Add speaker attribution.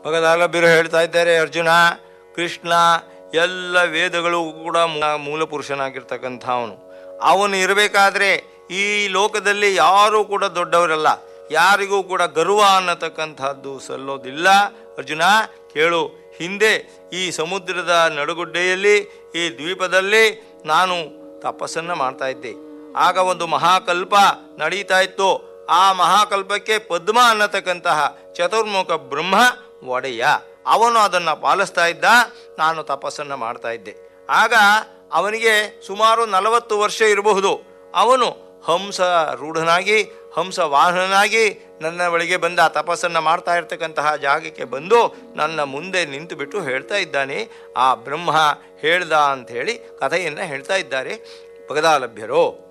Speaker 1: ಭಗದಾಲಭ್ಯರು ಹೇಳ್ತಾ ಇದ್ದಾರೆ ಅರ್ಜುನ ಕೃಷ್ಣ ಎಲ್ಲ ವೇದಗಳು ಕೂಡ ಮೂ- ಮೂಲ ಪುರುಷನಾಗಿರ್ತಕ್ಕಂಥ ಅವನು ಅವನು ಇರಬೇಕಾದ್ರೆ ಈ ಲೋಕದಲ್ಲಿ ಯಾರೂ ಕೂಡ ದೊಡ್ಡವರಲ್ಲ ಯಾರಿಗೂ ಕೂಡ ಗರ್ವ ಅನ್ನತಕ್ಕಂಥದ್ದು ಸಲ್ಲೋದಿಲ್ಲ ಅರ್ಜುನ ಕೇಳು ಹಿಂದೆ ಈ ಸಮುದ್ರದ ನಡುಗುಡ್ಡೆಯಲ್ಲಿ ಈ ದ್ವೀಪದಲ್ಲಿ ನಾನು ತಪಸ್ಸನ್ನು ಮಾಡ್ತಾ ಇದ್ದೆ ಆಗ ಒಂದು ಮಹಾಕಲ್ಪ ನಡೀತಾ ಇತ್ತು ಆ ಮಹಾಕಲ್ಪಕ್ಕೆ ಪದ್ಮ ಅನ್ನತಕ್ಕಂತಹ ಚತುರ್ಮುಖ ಬ್ರಹ್ಮ ಒಡೆಯ ಅವನು ಅದನ್ನು ಪಾಲಿಸ್ತಾ ಇದ್ದ ನಾನು ತಪಸ್ಸನ್ನು ಮಾಡ್ತಾ ಇದ್ದೆ ಆಗ ಅವನಿಗೆ ಸುಮಾರು ನಲವತ್ತು ವರ್ಷ ಇರಬಹುದು ಅವನು ಹಂಸ ರೂಢನಾಗಿ ಹಂಸ ವಾಹನನಾಗಿ ನನ್ನ ಬಳಿಗೆ ಬಂದ ತಪಸ್ಸನ್ನು ಮಾಡ್ತಾ ಇರ್ತಕ್ಕಂತಹ ಜಾಗಕ್ಕೆ ಬಂದು ನನ್ನ ಮುಂದೆ ನಿಂತು ಬಿಟ್ಟು ಹೇಳ್ತಾ ಇದ್ದಾನೆ ಆ ಬ್ರಹ್ಮ ಹೇಳ್ದ ಅಂಥೇಳಿ ಕಥೆಯನ್ನು ಹೇಳ್ತಾ ಇದ್ದಾರೆ ಭಗದಾಲಭ್ಯರು